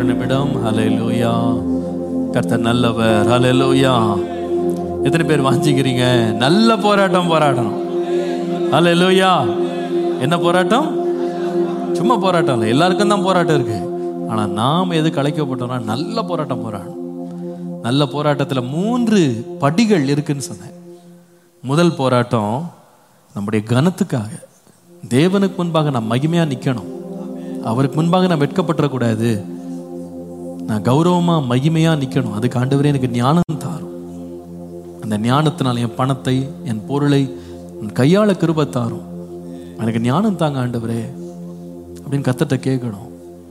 நிமிடம் ஹalleluya கர்த்தர் நல்லவர் ஹalleluya எத்தனை பேர் வாஞ்சிக்கிறீங்க நல்ல போராட்டம் போராடணும் ஹalleluya என்ன போராட்டம் சும்மா போராட்டம் இல்லை எல்லாருக்கும் தான் போராட்டம் இருக்கு ஆனா நாம் எது கலைக்கப்பட்டோம்னா நல்ல போராட்டம் போராடணும் நல்ல போராட்டத்துல மூன்று படிகள் இருக்குன்னு சொன்னேன் முதல் போராட்டம் நம்முடைய கனத்துக்காக தேவனுக்கு முன்பாக நான் மகிமையா நிக்கணும் அவருக்கு முன்பாக நான் வெட்கப்பட்டுறக்கூடாது நான் கௌரவமா மகிமையா நிக்கணும் அதுக்கு ஆண்டவரே எனக்கு ஞானம் தாரும் அந்த ஞானத்தினால் என் பணத்தை என் பொருளை என் கையாள கிருபை தாரும் எனக்கு ஞானம் தாங்க ஆண்டவரே அப்படின்னு கத்தட்ட கேட்கணும்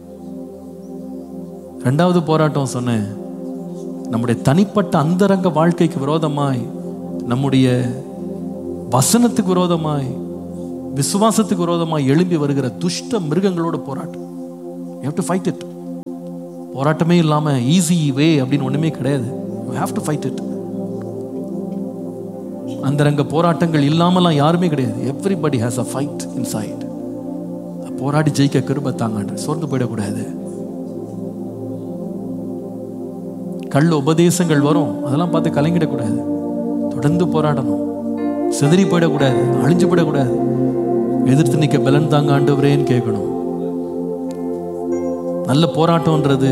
ரெண்டாவது போராட்டம் சொன்னேன் நம்முடைய தனிப்பட்ட அந்தரங்க வாழ்க்கைக்கு விரோதமாய் நம்முடைய வசனத்துக்கு விரோதமாய் விசுவாசத்துக்கு விரோதமாய் எழும்பி வருகிற துஷ்ட மிருகங்களோட போராட்டம் you have to fight it போராட்டமே இல்லாம ஈஸி வே அப்படின்னு ஒண்ணுமே கிடையாது you have to fight it அந்தரங்க போராட்டங்கள் இல்லாமலாம் யாருமே கிடையாது everybody has a fight inside போராடி ஜெயிக்க கிருபை தாங்க சோர்ந்து போயிடக்கூடாது கள்ள உபதேசங்கள் வரும் அதெல்லாம் பார்த்து கலங்கிடக்கூடாது தொடர்ந்து போராடணும் சிதறி போயிடக்கூடாது அழிஞ்சு போயிடக்கூடாது எதிர்த்து நிற்க பலன் தாங்க ஆண்டவரேன்னு கேட்கணும் நல்ல போராட்டம்ன்றது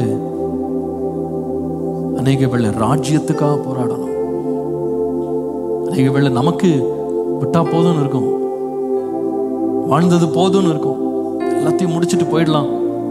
அநேக வேளை ராஜ்யத்துக்காக போராடணும் அநேக வேளை நமக்கு விட்டா போதும்னு இருக்கும் வாழ்ந்தது போதும்னு இருக்கும் எல்லாத்தையும் முடிச்சிட்டு போயிடலாம்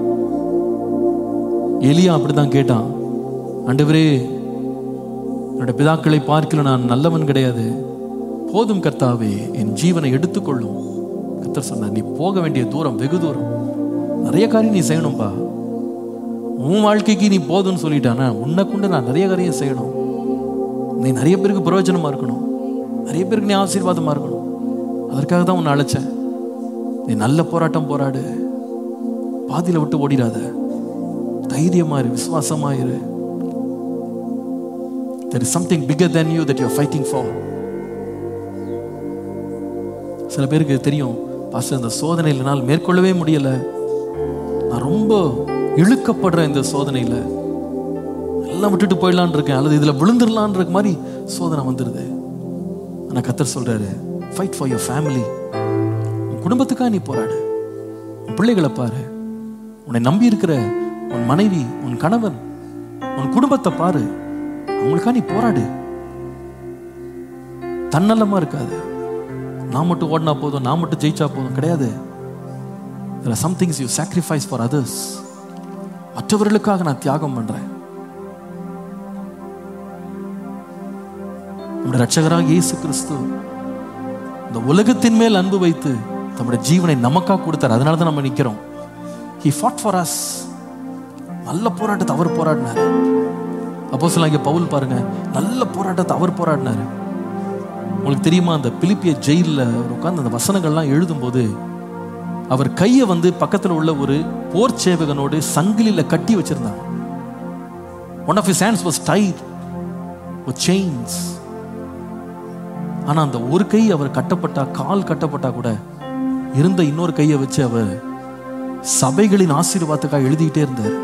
எலியா அப்படிதான் கேட்டான் ஆண்டவரே என்னோட பிதாக்களை பார்க்கல நான் நல்லவன் கிடையாது போதும் கர்த்தாவே என் ஜீவனை எடுத்துக்கொள்ளும் கர்த்தர் சொன்னார் நீ போக வேண்டிய தூரம் வெகு தூரம் நிறைய காரியம் நீ செய்யணும்பா உன் வாழ்க்கைக்கு நீ போதும்னு சொல்லிட்டானா உன்னை கொண்டு நான் நிறைய காரியம் செய்யணும் நீ நிறைய பேருக்கு பிரயோஜனமா இருக்கணும் நிறைய பேருக்கு நீ ஆசீர்வாதமா இருக்கணும் அதற்காக தான் உன்னை அழைச்சேன் நீ நல்ல போராட்டம் போராடு பாதியில விட்டு ஓடிடாத தைரியமா இரு விசுவாசமா இரு there is something bigger than you that you are fighting for சில பேருக்கு தெரியும் பாஸ்டர் இந்த சோதனையில் என்னால் மேற்கொள்ளவே முடியல நான் ரொம்ப இழுக்கப்படுற இந்த சோதனையில் எல்லாம் விட்டுட்டு போயிடலான் இருக்கேன் அல்லது இதில் விழுந்துடலான் இருக்க மாதிரி சோதனை வந்துடுது ஆனால் கத்தர் சொல்றாரு ஃபைட் ஃபார் யுவர் ஃபேமிலி உன் குடும்பத்துக்காக நீ போராடு உன் பிள்ளைகளை பாரு உன்னை நம்பி இருக்கிற உன் மனைவி உன் கணவன் உன் குடும்பத்தை பாரு அவங்களுக்கா நீ போராடு தன்னலமா இருக்காது நான் மட்டும் ஓடினா போதும் நான் மட்டும் ஜெயிச்சா போதும் கிடையாது There are some things you sacrifice for others. மற்றவர்களுக்காக நான் தியாகம் பண்றேன் நம்முடைய ரட்சகராக இயேசு கிறிஸ்து இந்த உலகத்தின் மேல் அன்பு வைத்து தம்முடைய ஜீவனை நமக்காக கொடுத்தார் அதனால தான் நம்ம நிக்கிறோம் he fought for us நல்ல போராட்டத்தை அவர் போராடினார் அப்போ இங்க பவுல் பாருங்க நல்ல போராட்டத்தை அவர் போராடினாரு உங்களுக்கு தெரியுமா அந்த பிலிப்பிய ஜெயிலில் அவர் உட்கார்ந்து அந்த வசனங்கள்லாம் எழுதும்போது அவர் கையை வந்து பக்கத்தில் உள்ள ஒரு போர் சேவகனோடு சங்கிலியில கட்டி வச்சிருந்தாங்க one of his hands was tied with chains ஆனா அந்த ஒரு கை அவர் கட்டப்பட்டா கால் கட்டப்பட்டா கூட இருந்த இன்னொரு கையை வச்சு அவர் சபைகளின் ஆசீர்வாதத்துக்காக எழுதிக்கிட்டே இருந்தார்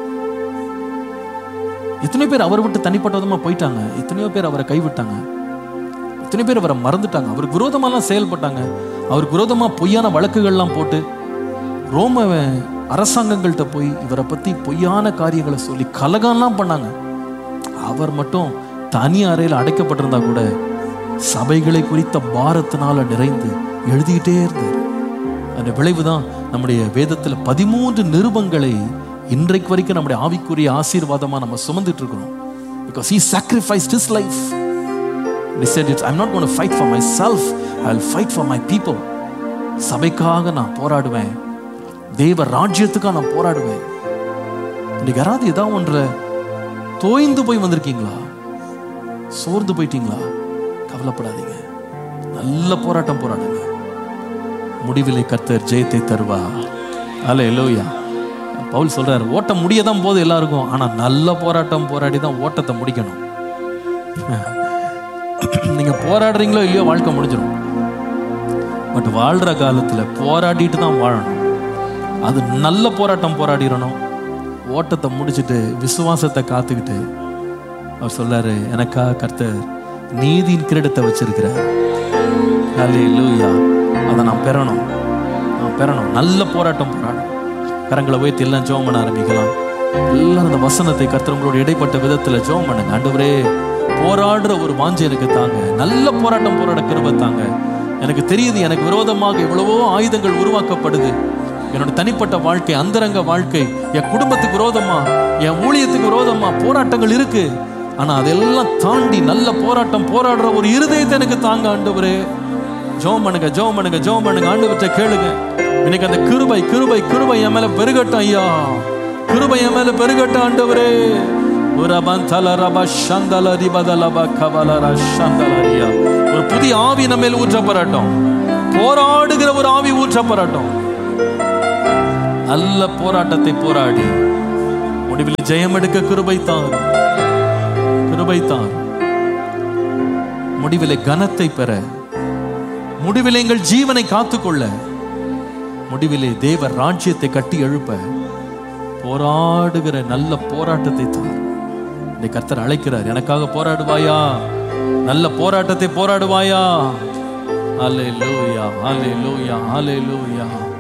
எத்தனை பேர் அவரை விட்டு தனிப்பட்ட விதமா போயிட்டாங்க எத்தனையோ பேர் அவரை கைவிட்டாங்க எத்தனை பேர் அவரை மறந்துட்டாங்க அவருக்கு விரோதமாலாம் செயல்பட்டாங்க அவருக்கு விரோதமா பொய்யான வழக்குகள்லாம் போட்டு ரோம அரசாங்கங்கள்கிட்ட போய் இவரை பத்தி பொய்யான காரியங்களை சொல்லி கலகம்லாம் பண்ணாங்க அவர் மட்டும் தனி அறையில் அடைக்கப்பட்டிருந்தா கூட சபைகளை குறித்த பாரத்தினால நிறைந்து எழுதிக்கிட்டே இருந்தார் அந்த விளைவுதான் நம்முடைய வேதத்துல பதிமூன்று நிருபங்களை இன்றைக்கு வரைக்கும் நம்முடைய ஆவிக்குரிய ஆசீர்வாதமா நம்ம சுமந்துட்டு இருக்கிறோம் because he sacrificed his life he said it i'm not going to fight for myself i'll fight for my people சபைக்காக நான் போராடுவேன் தேவ ராஜ்யத்துக்காக நான் போராடுவேன் இன்னைக்கு யாராவது ஏதாவது ஒன்றை தோய்ந்து போய் வந்திருக்கீங்களா சோர்ந்து போயிட்டீங்களா கவலைப்படாதீங்க நல்ல போராட்டம் போராடுங்க முடிவிலே கர்த்தர் ஜெயத்தை தருவா அல்ல எல்லோயா பவுல் சொல்றாரு ஓட்டம் முடிய தான் போது எல்லாருக்கும் ஆனா நல்ல போராட்டம் போராடி தான் ஓட்டத்தை முடிக்கணும் நீங்க போராடுறீங்களோ இல்லையோ வாழ்க்கை முடிஞ்சிடும் பட் வாழ்ற காலத்துல போராடிட்டு தான் வாழணும் அது நல்ல போராட்டம் போராடிடணும் ஓட்டத்தை முடிச்சிட்டு விசுவாசத்தை காத்துக்கிட்டு அவர் சொல்லாரு எனக்கா கர்த்தர் நீதியின் கிரீடத்தை வச்சிருக்கிறார் அல்லேலூயா அதை நான் பெறணும் நான் பெறணும் நல்ல போராட்டம் போராடணும் கரங்களை உயர்த்தி எல்லாம் ஜெபம் பண்ண ஆரம்பிக்கலாம் எல்லாம் அந்த வசனத்தை கர்த்தர் உங்களோட இடைப்பட்ட விதத்துல ஜெபம் பண்ணுங்க ஆண்டவரே போராடுற ஒரு வாஞ்சை எனக்கு தாங்க நல்ல போராட்டம் போராட கிருபை தாங்க எனக்கு தெரியுது எனக்கு விரோதமாக எவ்வளவோ ஆயுதங்கள் உருவாக்கப்படுது என்னோட தனிப்பட்ட வாழ்க்கை அந்தரங்க வாழ்க்கை என் குடும்பத்துக்கு விரோதமா என் ஊழியத்துக்கு விரோதமா போராட்டங்கள் இருக்கு ஆனா அதெல்லாம் தாண்டி நல்ல போராட்டம் போராடுற ஒரு இருதயத்தை எனக்கு தாங்க ஆண்டவரே ஜோம் பண்ணுங்க ஜோம் பண்ணுங்க ஜோம் பண்ணுங்க ஆண்டவர்கிட்ட கேளுங்க இன்னைக்கு அந்த கிருபை கிருபை கிருபை என் மேல பெருகட்டும் ஐயா கிருபை என் மேல பெருகட்டும் ஆண்டவரே உரபன் தலரப சந்தல ரிபதலப கவலர சந்தலரியா ஒரு புதிய ஆவி நம்ம மேல் ஊற்றப்படட்டும் போராடுகிற ஒரு ஆவி ஊற்றப்படட்டும் நல்ல போராட்டத்தை போராடி முடிவில் ஜெயம் எடுக்க கிருபை தார் கிருபை தார் முடிவிலே கனத்தை பெற முடிவிலே எங்கள் ஜீவனை காத்துக்கொள்ள முடிவிலே தேவ ராஜ்யத்தை கட்டி எழுப்ப போராடுகிற நல்ல போராட்டத்தை தார் இந்த கர்த்தர் அழைக்கிறார் எனக்காக போராடுவாயா நல்ல போராட்டத்தை போராடுவாயா ஹalleluya ஹalleluya ஹalleluya